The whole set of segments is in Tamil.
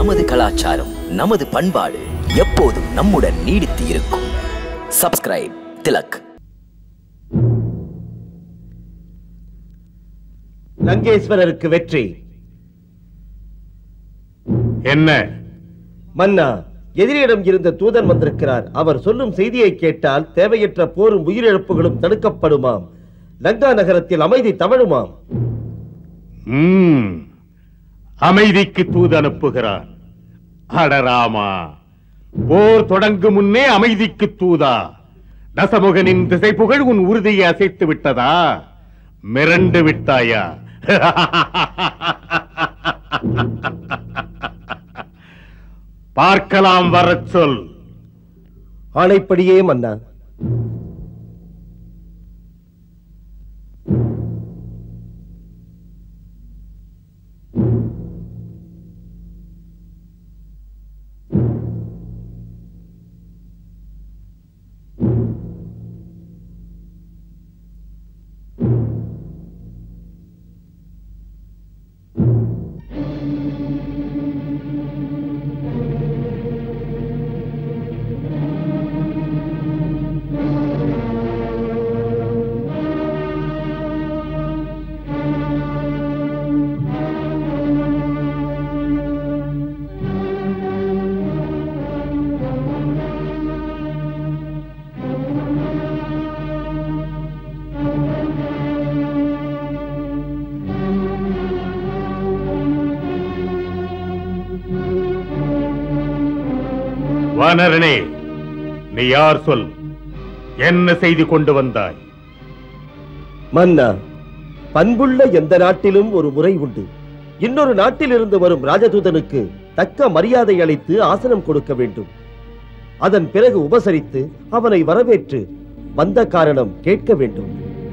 நமது கலாச்சாரம் நமது பண்பாடு எப்போதும் நம்முடன் நீடித்து இருக்கும் சப்ஸ்கிரைப் திலக் லங்கேஸ்வரருக்கு வெற்றி என்ன மன்னா எதிரியிடம் இருந்த தூதன் வந்திருக்கிறார் அவர் சொல்லும் செய்தியை கேட்டால் தேவையற்ற போரும் உயிரிழப்புகளும் தடுக்கப்படுமாம் லங்கா நகரத்தில் அமைதி தவழுமாம் ம், அமைதிக்கு தூது அனுப்புகிறார் அடராமா போர் தொடங்கும் முன்னே அமைதிக்கு தூதா தசமுகனின் திசை புகழ் உன் உறுதியை அசைத்து விட்டதா மிரண்டு விட்டாயா பார்க்கலாம் வரச் சொல் ஆணைப்படியே மன்னா வானரனே நீ யார் சொல் என்ன செய்தி கொண்டு வந்தாய் மன்னா பண்புள்ள எந்த நாட்டிலும் ஒரு முறை உண்டு இன்னொரு நாட்டிலிருந்து வரும் ராஜதூதனுக்கு தக்க மரியாதை அளித்து ஆசனம் கொடுக்க வேண்டும் அதன் பிறகு உபசரித்து அவனை வரவேற்று வந்த காரணம் கேட்க வேண்டும்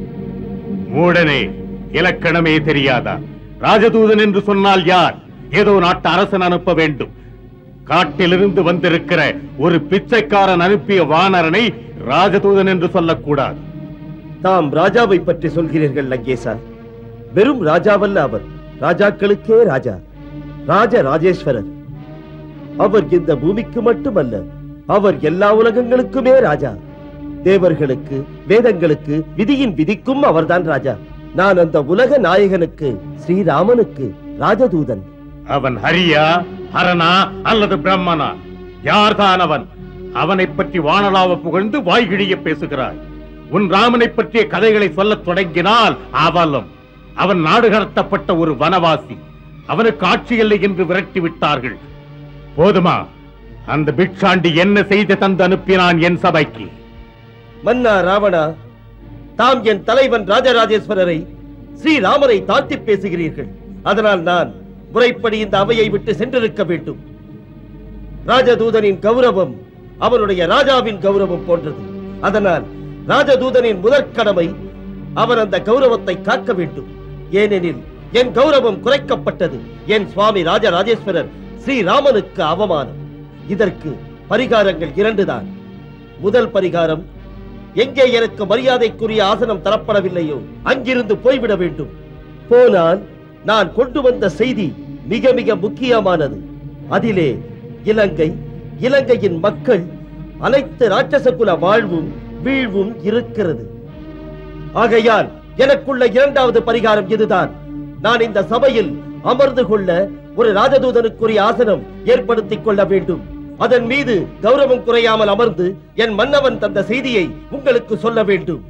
மூடனே இலக்கணமே தெரியாதா ராஜதூதன் என்று சொன்னால் யார் ஏதோ நாட்டு அரசன் அனுப்ப வேண்டும் காட்டிலிருந்து வந்திருக்கிற ஒரு பிச்சைக்காரன் அனுப்பிய வானரனை ராஜதூதன் என்று சொல்லக்கூடாது தாம் ராஜாவை பற்றி சொல்கிறீர்கள் லங்கேசா வெறும் ராஜாவல்ல அவர் ராஜாக்களுக்கே ராஜா ராஜ ராஜேஸ்வரர் அவர் இந்த பூமிக்கு மட்டுமல்ல அவர் எல்லா உலகங்களுக்குமே ராஜா தேவர்களுக்கு வேதங்களுக்கு விதியின் விதிக்கும் அவர்தான் ராஜா நான் அந்த உலக நாயகனுக்கு ஸ்ரீராமனுக்கு ராஜதூதன் அவன் ஹரியா ஹரனா அல்லது பிரம்மனா யார்தான் அவன் அவனைப் பற்றி வானலாவ புகழ்ந்து வாய்கிழிய பேசுகிறாய் உன் ராமனைப் பற்றிய கதைகளை சொல்லத் தொடங்கினால் அவலம் அவன் நாடு கடத்தப்பட்ட ஒரு வனவாசி அவனுக்கு ஆட்சி இல்லை என்று விரட்டி விட்டார்கள் போதுமா அந்த பிக்ஷாண்டி என்ன செய்து தந்து அனுப்பினான் என் சபைக்கு மன்னா ராவணா தாம் என் தலைவன் ராஜராஜேஸ்வரரை ஸ்ரீராமரை தாழ்த்தி பேசுகிறீர்கள் அதனால் நான் முறைப்படி இந்த அவையை விட்டு சென்றிருக்க வேண்டும் ராஜதூதனின் கௌரவம் அவருடைய ராஜாவின் கௌரவம் போன்றது அதனால் ராஜதூதனின் முதற் கடமை அவர் அந்த கௌரவத்தை காக்க வேண்டும் ஏனெனில் என் கௌரவம் குறைக்கப்பட்டது என் சுவாமி ராஜராஜேஸ்வரர் ஸ்ரீராமனுக்கு அவமானம் இதற்கு பரிகாரங்கள் இரண்டுதான் முதல் பரிகாரம் எங்கே எனக்கு மரியாதைக்குரிய ஆசனம் தரப்படவில்லையோ அங்கிருந்து போய்விட வேண்டும் போனால் நான் கொண்டு வந்த செய்தி மிக மிக முக்கியமானது அதிலே இலங்கை இலங்கையின் மக்கள் அனைத்து ராட்சச குல வாழ்வும் வீழ்வும் இருக்கிறது ஆகையால் எனக்குள்ள இரண்டாவது பரிகாரம் இதுதான் நான் இந்த சபையில் அமர்ந்து கொள்ள ஒரு ராஜதூதனுக்குரிய ஆசனம் ஏற்படுத்திக் கொள்ள வேண்டும் அதன் மீது கௌரவம் குறையாமல் அமர்ந்து என் மன்னவன் தந்த செய்தியை உங்களுக்கு சொல்ல வேண்டும்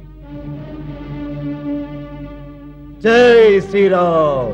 ஜெய் ஸ்ரீராம்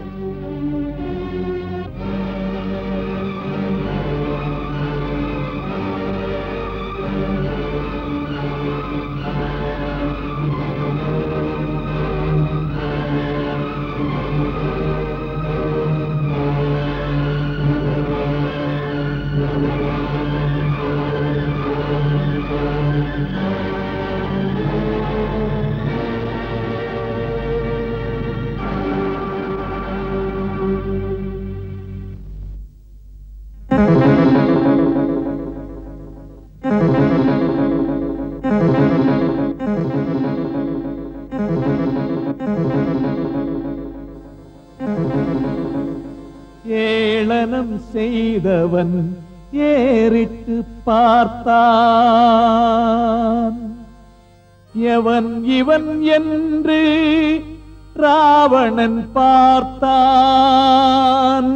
ஏளனம் செய்தவன் ஏறிட்டு பார்த்தான் எவன் இவன் என்று ராவணன் பார்த்தான்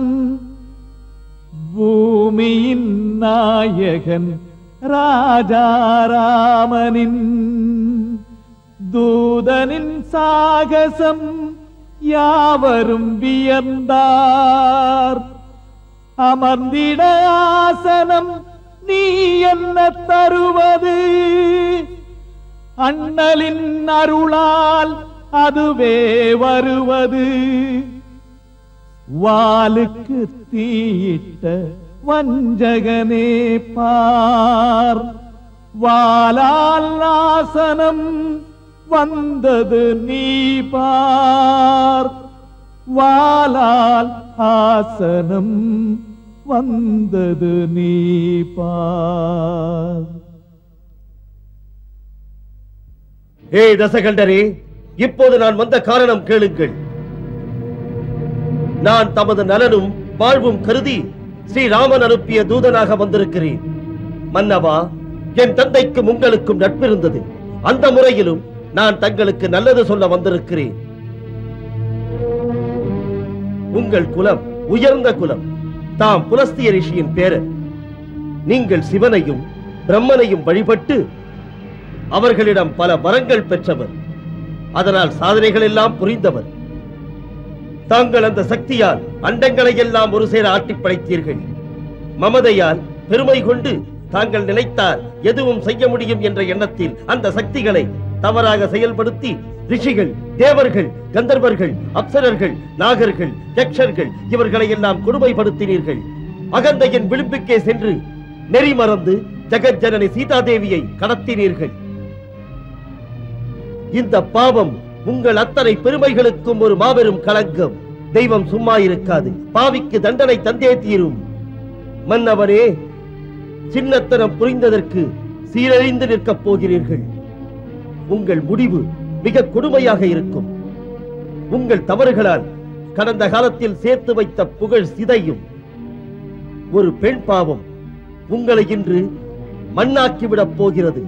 பூமியின் நாயகன் ராஜாராமனின் தூதனின் சாகசம் யாவரும் வியந்தார் அமர்ந்திட ஆசனம் நீ என்ன தருவது அண்ணலின் அருளால் அதுவே வருவது வாளுக்கு தீயிட்ட வஞ்சகனே பார் வாளால் நாசனம் வந்தது நீ பார் வாளால் ஆசனம் வந்தது நீ பார் ஏய் தசகண்டரே இப்போது நான் வந்த காரணம் கேளுங்கள் நான் தமது நலனும் வாழ்வும் கருதி ஸ்ரீராமன் அனுப்பிய தூதனாக வந்திருக்கிறேன் மன்னவா என் தந்தைக்கும் உங்களுக்கும் நட்பிருந்தது அந்த முறையிலும் நான் தங்களுக்கு நல்லது சொல்ல வந்திருக்கிறேன் உங்கள் குலம் உயர்ந்த குலம் தாம் புலஸ்திய ரிஷியின் பேரர் நீங்கள் சிவனையும் பிரம்மனையும் வழிபட்டு அவர்களிடம் பல வரங்கள் பெற்றவர் அதனால் சாதனைகள் எல்லாம் புரிந்தவர் தாங்கள் அந்த சக்தியால் அண்டங்களை எல்லாம் ஒரு சேர ஆட்டிப் படைத்தீர்கள் மமதையால் பெருமை கொண்டு தாங்கள் நினைத்தால் எதுவும் செய்ய முடியும் என்ற எண்ணத்தில் அந்த சக்திகளை தவறாக செயல்படுத்தி ரிஷிகள் தேவர்கள் கந்தர்வர்கள் அப்சரர்கள் நாகர்கள் யக்ஷர்கள் இவர்களை எல்லாம் கொடுமைப்படுத்தினீர்கள் அகந்தையின் விளிம்புக்கே சென்று நெறி மறந்து ஜெகஜனனி சீதாதேவியை கடத்தினீர்கள் இந்த பாவம் உங்கள் அத்தனை பெருமைகளுக்கும் ஒரு மாபெரும் களங்கம் தெய்வம் சும்மா இருக்காது பாவிக்கு தண்டனை தந்தே தீரும் மன்னவனே சின்னத்தனம் புரிந்ததற்கு சீரழிந்து நிற்கப் போகிறீர்கள் உங்கள் முடிவு மிக கொடுமையாக இருக்கும் உங்கள் தவறுகளால் கடந்த காலத்தில் சேர்த்து வைத்த புகழ் சிதையும் ஒரு பெண் பாவம் உங்களை இன்று மண்ணாக்கிவிடப் போகிறது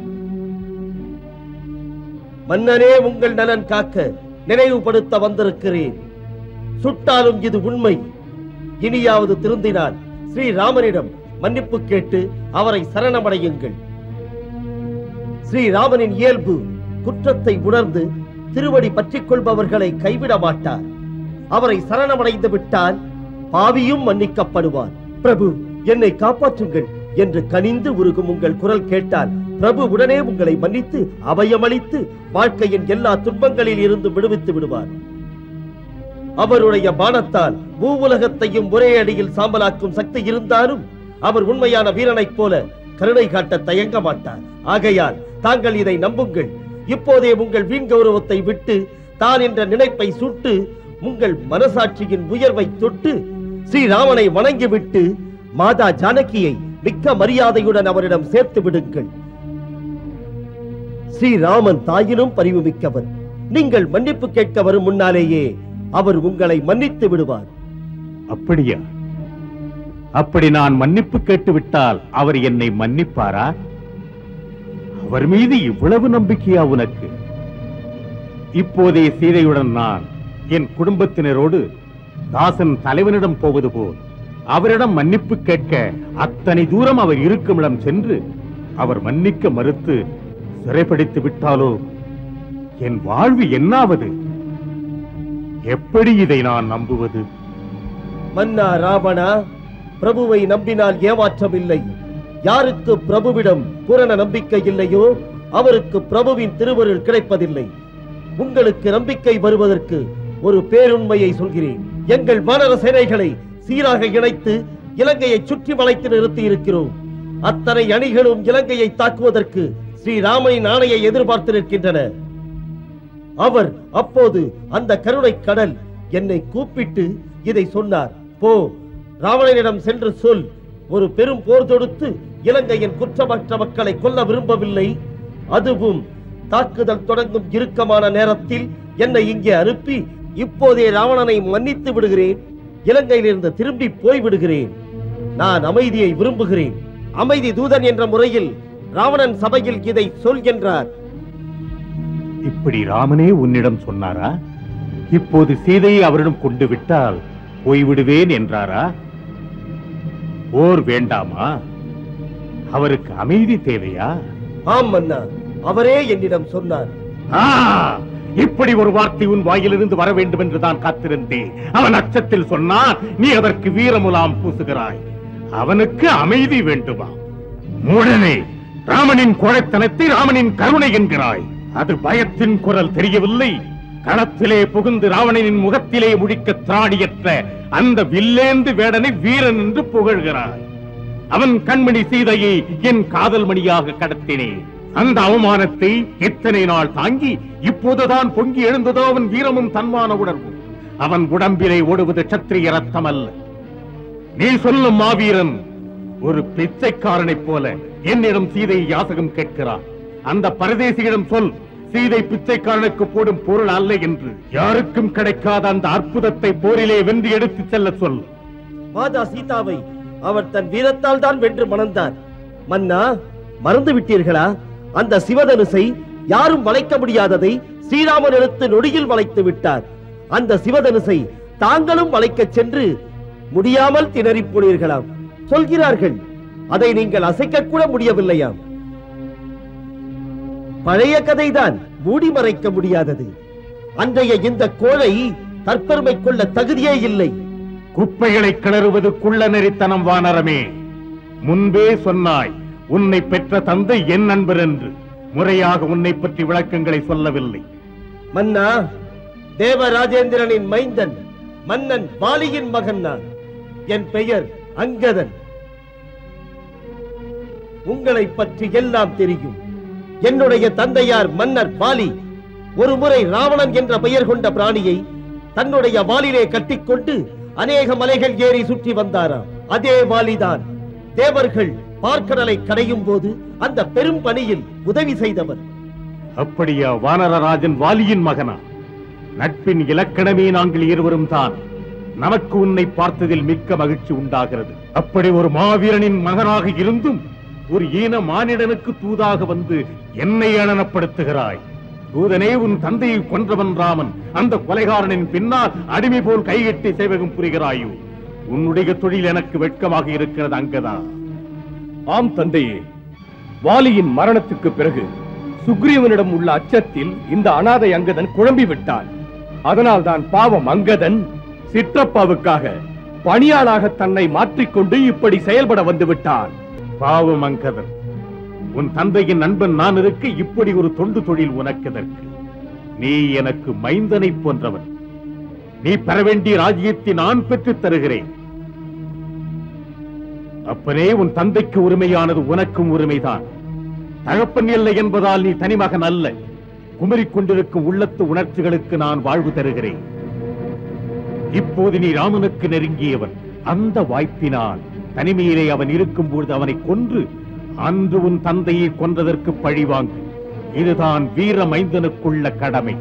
மன்னனே உங்கள் நலன் காக்க நினைவுபடுத்த வந்திருக்கிறேன் சுட்டாலும் இது உண்மை இனியாவது திருந்தினால் ஸ்ரீராமனிடம் மன்னிப்பு கேட்டு அவரை சரணமடையுங்கள் ஸ்ரீராமனின் இயல்பு குற்றத்தை உணர்ந்து திருவடி பற்றிக் கொள்பவர்களை கைவிட மாட்டார் அவரை சரணமடைந்து விட்டால் பாவியும் மன்னிக்கப்படுவார் பிரபு என்னை காப்பாற்றுங்கள் என்று கனிந்து உருகும் உங்கள் குரல் கேட்டால் பிரபு உடனே உங்களை மன்னித்து அபயமளித்து வாழ்க்கையின் எல்லா துன்பங்களில் இருந்து விடுவித்து விடுவார் அவருடைய பானத்தால் பூவுலகத்தையும் ஒரே அடியில் சாம்பலாக்கும் சக்தி இருந்தாலும் அவர் உண்மையான வீரனைப் போல கருணை காட்ட தயங்க மாட்டார் ஆகையால் தாங்கள் இதை நம்புங்கள் இப்போதே உங்கள் வீண் கௌரவத்தை விட்டு தான் என்ற நினைப்பை சுட்டு உங்கள் மனசாட்சியின் உயர்வை தொட்டு ஸ்ரீராமனை வணங்கிவிட்டு மாதா ஜானகியை மிக்க மரியாதையுடன் அவரிடம் சேர்த்து விடுங்கள் ஸ்ரீராமன் தாயினும் பரிவு மிக்கவர் நீங்கள் மன்னிப்பு கேட்க வரும் முன்னாலேயே அவர் உங்களை மன்னித்து விடுவார் அப்படியா அப்படி நான் மன்னிப்பு கேட்டு விட்டால் அவர் என்னை மன்னிப்பாரா அவர் மீது இவ்வளவு நம்பிக்கையா உனக்கு இப்போதே சீதையுடன் நான் என் குடும்பத்தினரோடு தாசன் தலைவனிடம் போவது போல் அவரிடம் மன்னிப்பு கேட்க அத்தனை தூரம் அவர் இருக்கும் இடம் சென்று அவர் மன்னிக்க மறுத்து சிறைப்படுத்தி விட்டாலோ என் வாழ்வு என்னாவது எப்படி இதை நான் நம்புவது மன்னா ராவணா பிரபுவை நம்பினால் ஏமாற்றம் இல்லை யாருக்கு பிரபுவிடம் பூரண நம்பிக்கை இல்லையோ அவருக்கு பிரபுவின் திருவருள் கிடைப்பதில்லை உங்களுக்கு நம்பிக்கை வருவதற்கு ஒரு பேருண்மையை சொல்கிறேன் எங்கள் வானர சேனைகளை சீராக இணைத்து இலங்கையை சுற்றி வளைத்து நிறுத்தி இருக்கிறோம் அத்தனை அணிகளும் இலங்கையை தாக்குவதற்கு ஸ்ரீராமனின் ஆணையை எதிர்பார்த்து நிற்கின்றன அவர் அப்போது அந்த கருணை கடல் என்னை கூப்பிட்டு இதை சொன்னார் போ ராவணனிடம் சென்று சொல் ஒரு பெரும் போர் தொடுத்து இலங்கையின் குற்றமற்ற மக்களை கொல்ல விரும்பவில்லை அதுவும் தாக்குதல் தொடங்கும் இறுக்கமான நேரத்தில் என்னை இங்கே அனுப்பி இப்போதே ராவணனை மன்னித்து விடுகிறேன் இலங்கையிலிருந்து திரும்பி போய்விடுகிறேன் நான் அமைதியை விரும்புகிறேன் அமைதி தூதன் என்ற முறையில் ராவணன் சபையில் இதை சொல் என்றார் இப்படி ராமனே உன்னிடம் சொன்னாரா இப்போது சீதையை அவரிடம் கொண்டு விட்டால் போய்விடுவேன் என்றாரா போர் வேண்டாமா அவருக்கு அமைதி தேவையா ஆம் மன்னா அவரே என்னிடம் சொன்னார் ஆ, இப்படி ஒரு வார்த்தை உன் வாயிலிருந்து வர வேண்டும் என்று தான் காத்திருந்தேன் அவன் அச்சத்தில் சொன்னான் நீ அதற்கு வீரமுலாம் பூசுகிறாய் அவனுக்கு அமைதி வேண்டுமா மூடனே ராமனின் கோழைத்தனத்தை ராமனின் கருணை என்கிறாய் அது பயத்தின் குரல் தெரியவில்லை களத்திலே புகுந்து ராவணனின் முகத்திலே முடிக்க திராணியற்ற அந்த வில்லேந்து வேடனை வீரன் என்று புகழ்கிறாய் அவன் கண்மணி சீதையை என் காதல் மணியாக கடத்தினேன் அந்த அவமானத்தை எத்தனை நாள் தாங்கி இப்போதுதான் பொங்கி எழுந்ததோ அவன் வீரமும் தன்மான உணர்வும் அவன் உடம்பிலே ஓடுவது சத்திரிய ரத்தம் அல்ல நீ சொல்லும் மாவீரன் ஒரு பிச்சைக்காரனைப் போல என்னிடம் சீதை யாசகம் கேட்கிறான் அந்த பரதேசியிடம் சொல் சீதை பிச்சைக்காரனுக்கு போடும் பொருள் அல்ல என்று யாருக்கும் கிடைக்காத அந்த அற்புதத்தை போரிலே வென்று எடுத்துச் செல்ல சொல் மாதா சீதாவை அவர் தன் வீரத்தால் தான் வென்று மணந்தார் மன்னா மறந்து விட்டீர்களா அந்த சிவதனுசை யாரும் வளைக்க முடியாததை ஸ்ரீராமன் எடுத்து நொடியில் வளைத்து விட்டார் அந்த சிவதனுசை தாங்களும் வளைக்கச் சென்று முடியாமல் திணறிப் போனீர்களாம் சொல்கிறார்கள் அதை நீங்கள் அசைக்க கூட முடியவில்லையாம் பழைய கதைதான் மூடி மறைக்க முடியாதது அன்றைய இந்த கோழை தற்பெருமை கொள்ள தகுதியே இல்லை குப்பைகளை கிளறுவது குள்ள நெறித்தனம் வானரமே முன்பே சொன்னாய் உன்னை பெற்ற தந்தை என் நண்பர் என்று முறையாக உன்னை பற்றி விளக்கங்களை சொல்லவில்லை மன்னா தேவராஜேந்திரனின் மைந்தன் மன்னன் வாலியின் மகன் நான் என் பெயர் அங்கதன் உங்களை பற்றி எல்லாம் தெரியும் என்னுடைய தந்தையார் மன்னர் வாலி ஒரு முறை ராவணன் என்ற பெயர் கொண்ட பிராணியை தன்னுடைய வாலிலே கட்டிக்கொண்டு அநேக மலைகள் ஏறி சுற்றி வந்தாராம் அதே வாலிதான் தேவர்கள் பார்க்கடலை கடையும் போது அந்த பெரும் பணியில் உதவி செய்தவர் அப்படியா வானரராஜன் வாலியின் மகனா நட்பின் இலக்கணமே நாங்கள் இருவரும் தான் நமக்கு உன்னை பார்த்ததில் மிக்க மகிழ்ச்சி உண்டாகிறது அப்படி ஒரு மாவீரனின் மகனாக இருந்தும் ஒரு ஈன மானிடனுக்கு தூதாக வந்து என்னை ஏளனப்படுத்துகிறாய் தூதனே உன் தந்தையை கொன்றவன் ராமன் அந்த கொலைகாரனின் பின்னால் அடிமை போல் கைகட்டி சேவகம் புரிகிறாயோ உன்னுடைய தொழில் எனக்கு வெட்கமாக இருக்கிறது அங்கதா ஆம் தந்தையே வாலியின் மரணத்துக்கு பிறகு சுக்ரீவனிடம் உள்ள அச்சத்தில் இந்த அனாதை அங்கதன் குழம்பி விட்டான் அதனால் தான் பாவம் அங்கதன் சிற்றப்பாவுக்காக பணியாளாக தன்னை மாற்றிக்கொண்டு இப்படி செயல்பட வந்து விட்டான் பாவம் அங்கதன் உன் தந்தையின் நண்பன் நான் இருக்க இப்படி ஒரு தொண்டு தொழில் உனக்கெதற்கு நீ எனக்கு மைந்தனை போன்றவன் நீ பெற வேண்டிய ராஜ்யத்தை நான் பெற்றுத் தருகிறேன் அப்பனே உன் தந்தைக்கு உரிமையானது உனக்கும் உரிமைதான் தகப்பன் இல்லை என்பதால் நீ தனிமகன் அல்ல குமரிக் கொண்டிருக்கும் உள்ளத்து உணர்ச்சிகளுக்கு நான் வாழ்வு தருகிறேன் இப்போது நீ ராமனுக்கு நெருங்கியவன் அந்த வாய்ப்பினால் தனிமையிலே அவன் இருக்கும்போது அவனை கொன்று அன்று உன் தந்தையை கொன்றதற்கு பழிவாங்கு இதுதான் வீர மைந்தனுக்குள்ள கடமை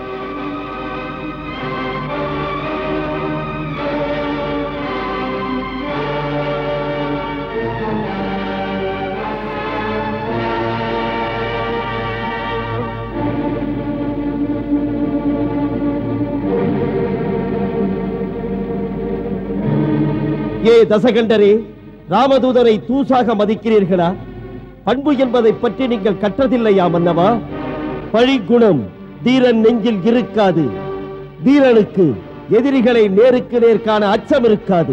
ஏ தசகண்டரே ராமதூதனை தூசாக மதிக்கிறீர்களா பண்பு என்பதை பற்றி நீங்கள் கற்றதில்லையா மன்னவா பழிகுணம் தீரன் நெஞ்சில் இருக்காது தீரனுக்கு எதிரிகளை நேருக்கு நேர் காண அச்சம் இருக்காது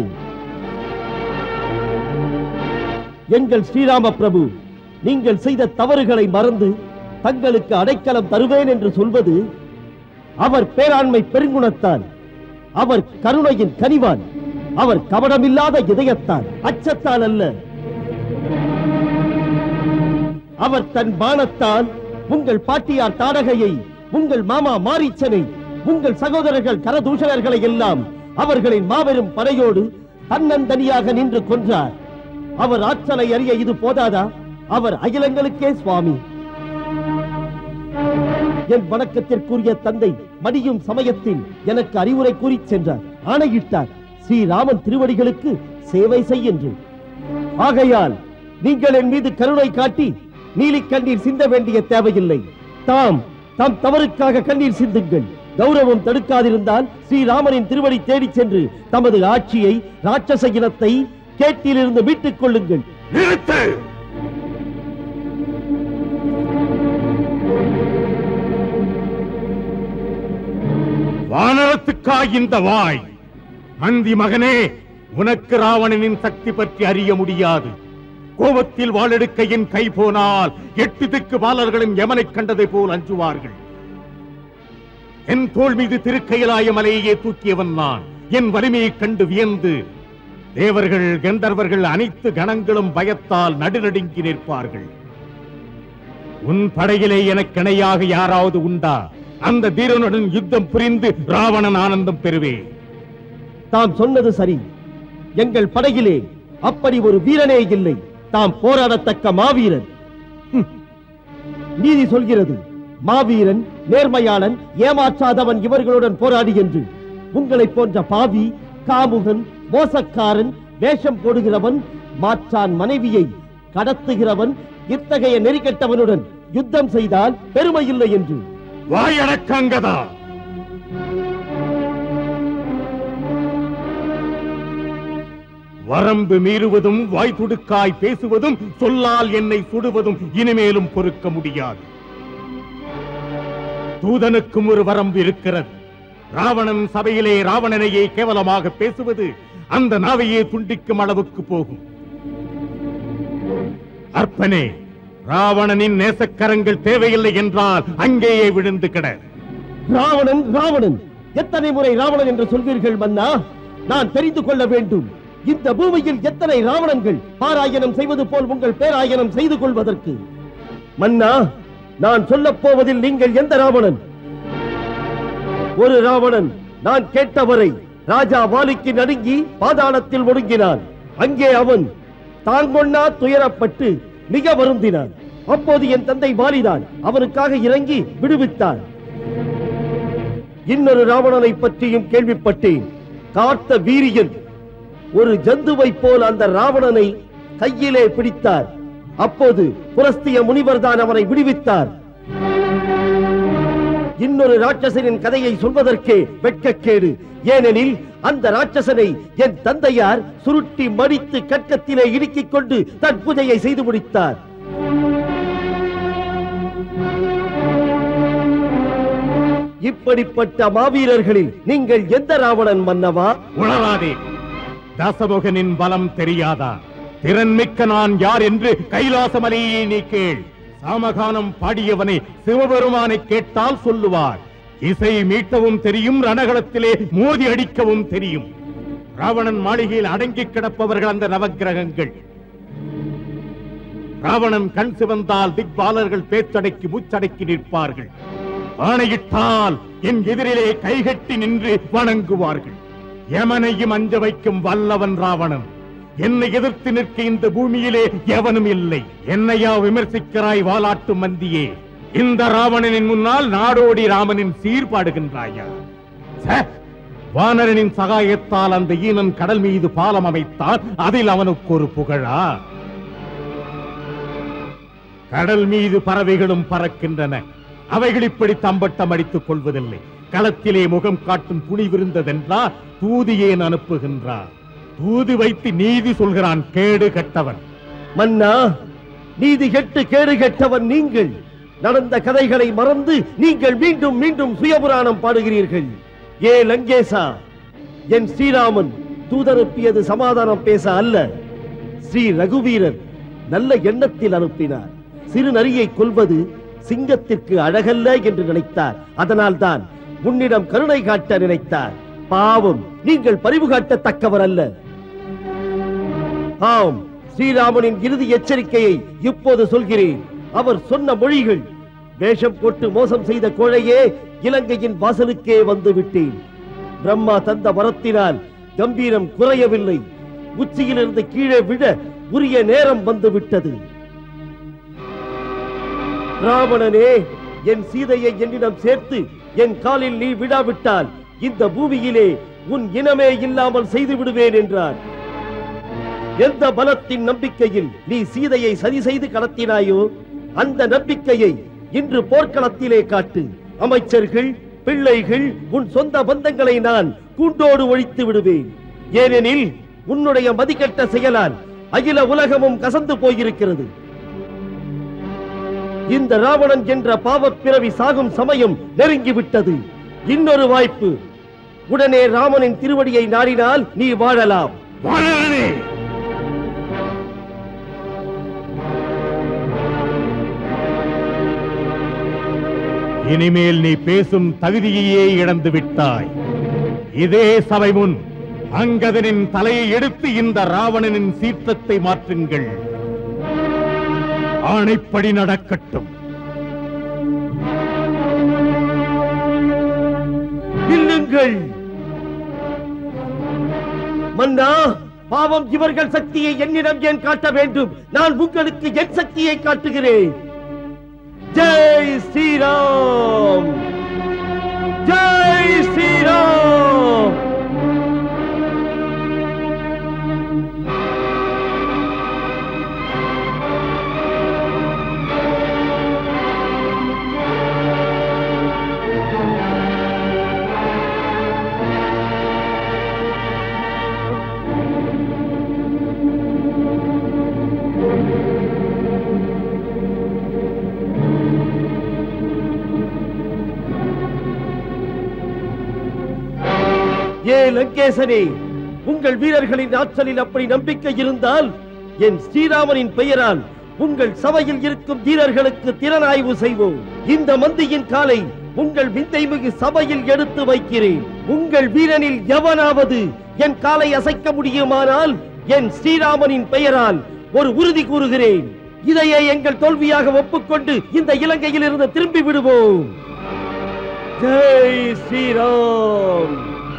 எங்கள் ஸ்ரீராம பிரபு நீங்கள் செய்த தவறுகளை மறந்து தங்களுக்கு அடைக்கலம் தருவேன் என்று சொல்வது அவர் பேராண்மை பெருங்குணத்தான் அவர் கருணையின் கனிவான் அவர் கபடமில்லாத இதயத்தால் அச்சத்தால் அல்ல அவர் தன் பானத்தால் உங்கள் பாட்டியார் தாடகையை உங்கள் மாமா மாரீச்சனை உங்கள் சகோதரர்கள் கரதூஷணர்களை எல்லாம் அவர்களின் மாபெரும் படையோடு தன்னந்தனியாக நின்று கொன்றார் அவர் ஆற்றலை அறிய இது போதாதா அவர் அகிலங்களுக்கே சுவாமி என் வணக்கத்திற்குரிய தந்தை மடியும் சமயத்தில் எனக்கு அறிவுரை கூறிச் சென்றார் ஆணையிட்டார் ஸ்ரீராமன் திருவடிகளுக்கு சேவை செய் என்று ஆகையால் நீங்கள் என் மீது கருணை காட்டி நீலி கண்ணீர் சிந்த வேண்டிய தேவையில்லை தாம் தாம் தவறுக்காக கண்ணீர் சிந்துங்கள் கௌரவம் தடுக்காதிருந்தால் ஸ்ரீராமனின் திருவடி தேடிச் சென்று தமது ஆட்சியை ராட்சச இனத்தை கேட்டிலிருந்து மீட்டுக் கொள்ளுங்கள் நிறுத்து வானரத்துக்காய் இந்த வாய் மந்தி மகனே உனக்கு ராவணனின் சக்தி பற்றி அறிய முடியாது கோபத்தில் வாளெடுக்க என் கை போனால் எட்டு திக்கு பாலர்களும் யமனைக் கண்டதை போல் அஞ்சுவார்கள் என் தோள் மீது திருக்கையிலாய மலையையே தூக்கியவன் நான் என் வலிமையைக் கண்டு வியந்து தேவர்கள் கந்தர்வர்கள் அனைத்து கணங்களும் பயத்தால் நடுநடுங்கி நிற்பார்கள் உன் படையிலே எனக்கு இணையாக யாராவது உண்டா அந்த தீரனுடன் யுத்தம் புரிந்து ராவணன் ஆனந்தம் பெறுவேன் தாம் சொன்னது சரி எங்கள் படையிலே அப்படி ஒரு வீரனே இல்லை தாம் போராடத்தக்க மாவீரன் ஹம். நீதி சொல்கிறது மாவீரன் நேர்மையாளன் ஏமாற்றாதவன் இவர்களுடன் போராடி என்று உங்களைப் போன்ற பாவி காமுகன் மோசக்காரன் வேஷம் போடுகிறவன் மாற்றான் மனைவியை கடத்துகிறவன் இத்தகைய நெறிக்கெட்டவனுடன் யுத்தம் செய்தால் பெருமை இல்லை என்று வாயடக்கங்கதா வரம்பு மீறுவதும் வாய் துடுக்காய் பேசுவதும் சொல்லால் என்னை சுடுவதும் இனிமேலும் பொறுக்க முடியாது தூதனுக்கும் ஒரு வரம்பு இருக்கிறது ராவணன் சபையிலே ராவணனையே கேவலமாக பேசுவது அந்த நாவையே துண்டிக்கும் அளவுக்கு போகும் அற்பனே ராவணனின் நேசக்கரங்கள் தேவையில்லை என்றால் அங்கேயே விழுந்து கிட ராவணன் ராவணன் எத்தனை முறை ராவணன் என்று சொல்வீர்கள் மன்னா நான் தெரிந்து கொள்ள வேண்டும் இந்த பூமியில் எத்தனை ராவணன்கள் பாராயணம் செய்வது போல் உங்கள் பேராயணம் செய்து கொள்வதற்கு மன்னா நான் சொல்லப் போவதில் நீங்கள் எந்த ராவணன் ஒரு ராவணன் நான் கேட்டவரை ராஜா வாலிக்கு நடுங்கி பாதாளத்தில் ஒடுங்கினான் அங்கே அவன் தாங்கொண்ணா துயரப்பட்டு மிக வருந்தினான் அப்போது என் தந்தை வாலிதான் அவனுக்காக இறங்கி விடுவித்தான் இன்னொரு ராவணனை பற்றியும் கேள்விப்பட்டேன் காத்த வீரியன் ஒரு ஜந்துவை போல் அந்த ராவணனை கையிலே பிடித்தார் அப்போது புலஸ்திய முனிவர்தான் அவனை விடுவித்தார் இன்னொரு ராட்சசனின் கதையை சொல்வதற்கே வெட்கக்கேடு ஏனெனில் அந்த ராட்சசனை என் தந்தையார் சுருட்டி மடித்து கட்கத்திலே இடுக்கிக் கொண்டு தன் பூஜையை செய்து முடித்தார் இப்படிப்பட்ட மாவீரர்களில் நீங்கள் எந்த ராவணன் மன்னவா உணராதே தசமுகனின் பலம் தெரியாதா திறன்மிக்க நான் யார் என்று கைலாசமலையே நீ கேள் சாமகானம் பாடியவனை சிவபெருமானை கேட்டால் சொல்லுவார் இசை மீட்டவும் தெரியும் ரணகளத்திலே மோதி அடிக்கவும் தெரியும் ராவணன் மாளிகையில் அடங்கி கிடப்பவர்கள் அந்த நவக்கிரகங்கள் ராவணன் கண் சிவந்தால் திக்பாலர்கள் பேச்சடக்கி மூச்சடக்கி நிற்பார்கள் ஆணையிட்டால் என் எதிரிலே கைகட்டி நின்று வணங்குவார்கள் யமனையும் அஞ்ச வைக்கும் வல்லவன் ராவணன் என்னை எதிர்த்து நிற்க இந்த பூமியிலே எவனும் இல்லை என்னையா விமர்சிக்கிறாய் வாலாட்டு மந்தியே இந்த ராவணனின் முன்னால் நாடோடி ராமனின் சீர்பாடுகின்றாயா ச்சே! வானரனின் சகாயத்தால் அந்த ஈனன் கடல் மீது பாலம் அமைத்தான் அதில் அவனுக்கு ஒரு புகழா கடல் மீது பறவைகளும் பறக்கின்றன அவைகள் இப்படி தம்பட்டம் அடித்துக் கொள்வதில்லை களத்திலே முகம் காட்டும் துணிவிருந்ததென்றால் தூது ஏன் அனுப்புகின்றார் தூது வைத்து நீதி சொல்கிறான் கேடு கட்டவன் மன்னா நீதி கெட்டு கேடு கெட்டவன் நீங்கள் நடந்த கதைகளை மறந்து நீங்கள் மீண்டும் மீண்டும் சுயபுராணம் பாடுகிறீர்கள் ஏ லங்கேசா என் ஸ்ரீராமன் தூதனுப்பியது சமாதானம் பேச அல்ல ஸ்ரீ ரகுவீரர் நல்ல எண்ணத்தில் அனுப்பினார் சிறு நரியை கொல்வது சிங்கத்திற்கு அழகல்ல என்று நினைத்தார் அதனால்தான் உன்னிடம் கருணை காட்ட நினைத்தார் பாவம் நீங்கள் பரிவு காட்டத்தக்கவர் அல்ல ஆம் ஸ்ரீராமனின் இறுதி எச்சரிக்கையை இப்போது சொல்கிறேன் அவர் சொன்ன மொழிகள் வேஷம் போட்டு மோசம் செய்த கோழையே இலங்கையின் வாசலுக்கே வந்து விட்டேன் பிரம்மா தந்த வரத்தினால் கம்பீரம் குறையவில்லை உச்சியிலிருந்து கீழே விழ உரிய நேரம் வந்து விட்டது ராவணனே என் சீதையை என்னிடம் சேர்த்து என் காலில் நீ விடாவிட்டால் இந்த பூமியிலே உன் இனமே இல்லாமல் செய்து விடுவேன் என்றார் எந்த பலத்தின் நம்பிக்கையில் நீ சீதையை சதி செய்து கடத்தினாயோ அந்த நம்பிக்கையை இன்று போர்க்களத்திலே காட்டு அமைச்சர்கள் பிள்ளைகள் உன் சொந்த பந்தங்களை நான் கூண்டோடு ஒழித்து விடுவேன் ஏனெனில் உன்னுடைய மதிக்கெட்ட செயலால் அகில உலகமும் கசந்து போயிருக்கிறது இந்த ராவணன் என்ற பாவப் பிறவி சாகும் சமயம் நெருங்கிவிட்டது இன்னொரு வாய்ப்பு உடனே ராமனின் திருவடியை நாடினால் நீ வாழலாம் வாழறனே இனிமேல் நீ பேசும் தகுதியையே இழந்து விட்டாய் இதே சபை முன் அங்கதனின் தலையை எடுத்து இந்த ராவணனின் சீற்றத்தை மாற்றுங்கள் ஆணைப்படி நடக்கட்டும் நில்லுங்கள் மன்னா பாவம் இவர்கள் சக்தியை என்னிடம் ஏன் காட்ட வேண்டும் நான் உங்களுக்கு என் சக்தியை காட்டுகிறேன் ஜெய் ஸ்ரீராம் ஜெய் ஸ்ரீராம் ஏ லங்கேசனே உங்கள் வீரர்களின் ஆற்றலில் அப்படி நம்பிக்கை இருந்தால் என் ஸ்ரீராமனின் பெயரால் உங்கள் சபையில் இருக்கும் வீரர்களுக்கு திறனாய்வு செய்வோம் இந்த மந்தியின் காலை உங்கள் விந்தைமிகு சபையில் எடுத்து வைக்கிறேன் உங்கள் வீரனில் எவனாவது என் காலை அசைக்க முடியுமானால் என் ஸ்ரீராமனின் பெயரால் ஒரு உறுதி கூறுகிறேன் இதையே எங்கள் தோல்வியாக ஒப்புக்கொண்டு இந்த இலங்கையில் இருந்து திரும்பி விடுவோம் ஜெய் ஸ்ரீராம்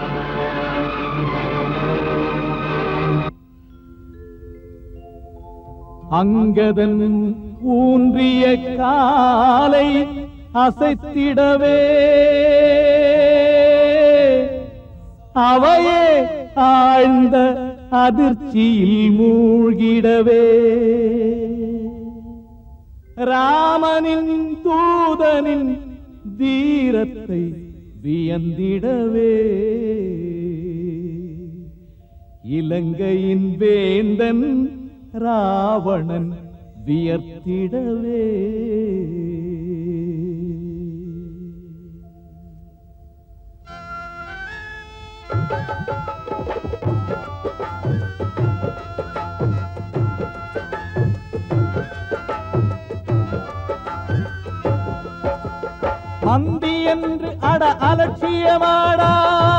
அங்கதன் ஊன்றிய காலை அசைத்திடவே அவையே ஆழ்ந்த அதிர்ச்சியில் மூழ்கிடவே ராமனின் தூதனின் தீரத்தை வியந்திடவே இலங்கையின் வேந்தன் ராவணன் வியர்த்திடவே மந்தி என்று அட அலட்சியமாடா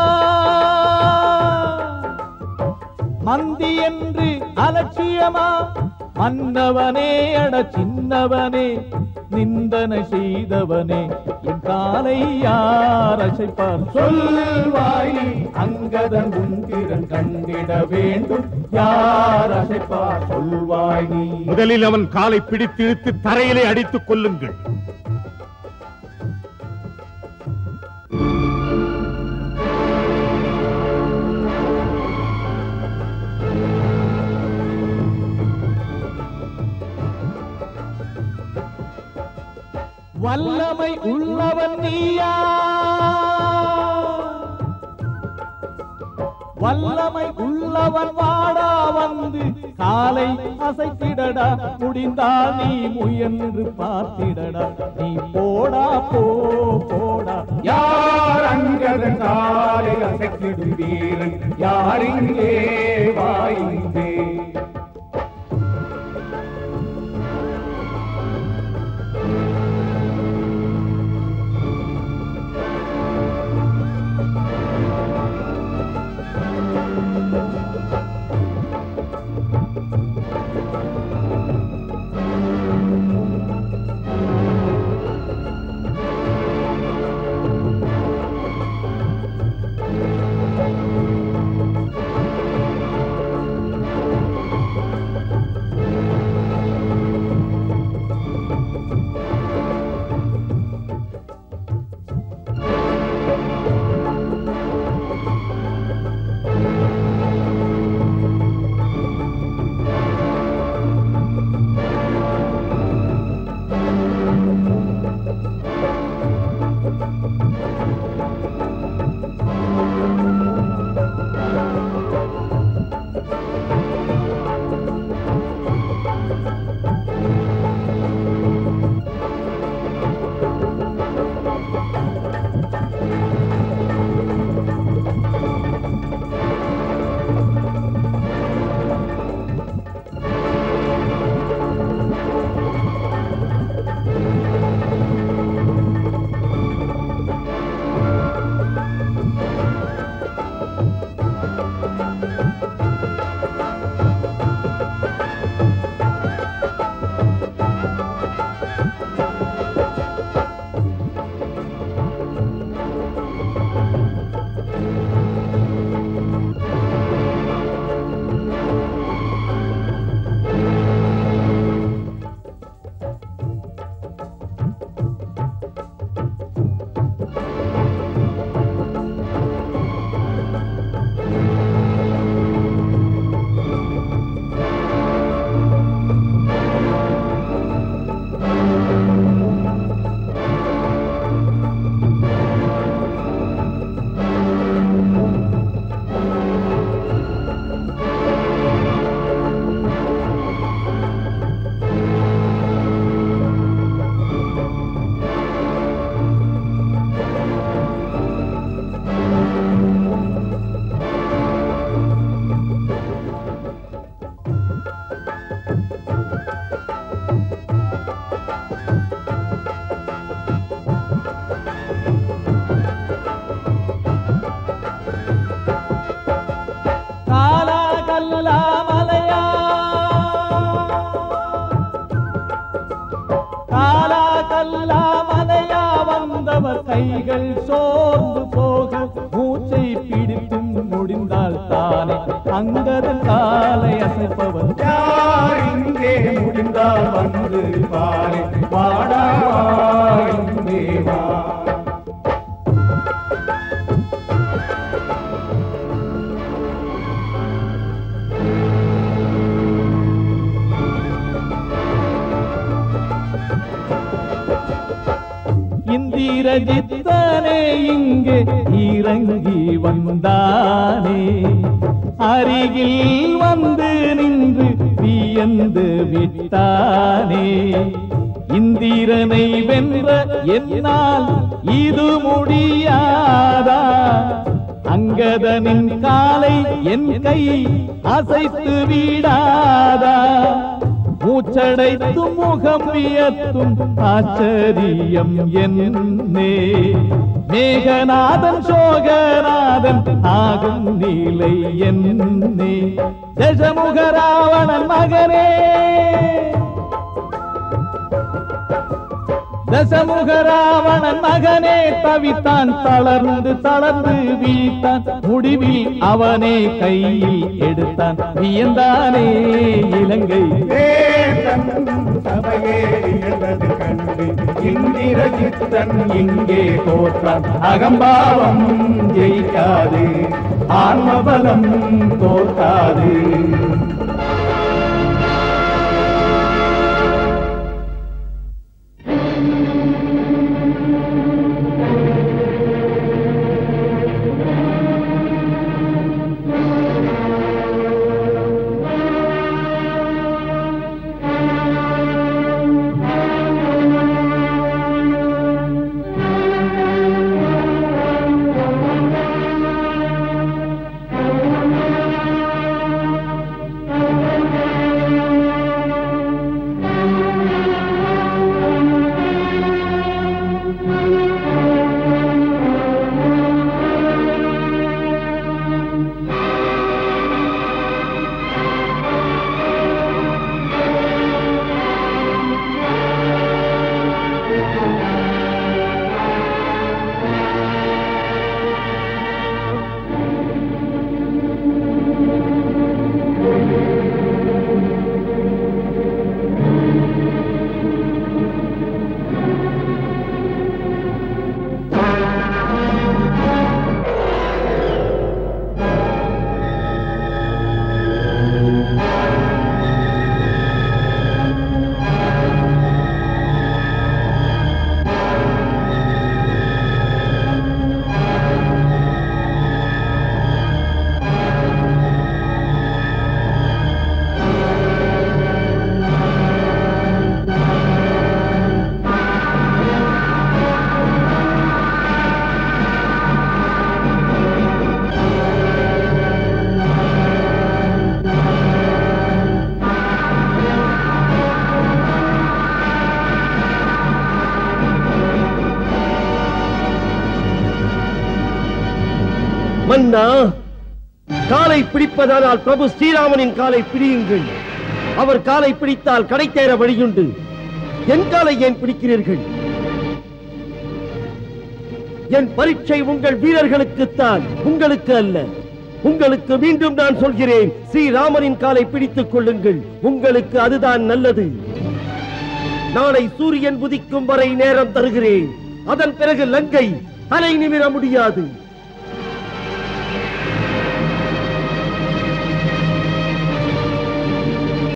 மந்தி என்று அலட்சியமா மன்னவனே அட சின்னவனே நிந்தனை செய்தவனே என் காலை யார் அசைப்பார் சொல்வாய் அங்கதன் உந்திரன் கண்டிட வேண்டும் யார் அசைப்பார் சொல்வாய் நீ முதலில் அவன் காலை பிடித்து இழுத்து தரையிலே அடித்துக் கொல்லுங்கள் வல்லமை உள்ளவன் நீயா வல்லமை உள்ளவன் வாடா வந்து காலை அசைத்திடடா முடிந்தால் நீ முயன்று பார்த்திடடா நீ போடா போ போடா யார் அங்கதன் காலை அசைத்திடும் வீரன் யார் இங்கே வாயிந்தே கைகள் சோர்ந்து போக மூச்சை பிடித்தும் முடிந்தால் தானே அங்கதன் காலை அசைப்பவன் யார் இங்கே முடிந்தால் வந்து பாரு வாடா இங்கே வா இந்திரஜித்தனே இங்கே இறங்கி வந்தானே அருகில் வந்து நின்று வியந்து விட்டானே இந்திரனை வென்ற என்னால் இது முடியாதா அங்கதனின் காலை என் கை அசைத்து விடாதா மூச்சடைத்தும் முகம் வியத்தும் ஆச்சரியம் என்னே மேகநாதன் சோகநாதன் ஆகும் நிலை என்னே தசமுக ராவணன் மகனே தசமுக ராவணன் மகனே தவித்தான் தளர்ந்து தளர்ந்து வீழ்த்தான் முடிவில் அவனே கையில் எடுத்தான் வியந்தானே இலங்கை சபையே இழந்தது கண்டு இந்திரஜித்தன் இங்கே தோற்றான் அகம்பாவம் ஜெயிக்காது ஆன்மபலம் தோற்காது மன்னா காலை பிடிப்பதானால் பிரபு ஸ்ரீராமனின் காலை பிடியுங்கள் அவர் காலை பிடித்தால் கடை தேர வழியுண்டு என் காலை ஏன் பிடிக்கிறீர்கள் என் பரீட்சை உங்கள் வீரர்களுக்குத்தான் உங்களுக்கு அல்ல உங்களுக்கு மீண்டும் நான் சொல்கிறேன் ஸ்ரீராமனின் காலை பிடித்துக் கொள்ளுங்கள் உங்களுக்கு அதுதான் நல்லது நாளை சூரியன் உதிக்கும் வரை நேரம் தருகிறேன் அதன் பிறகு லங்கை தலை நிமிர முடியாது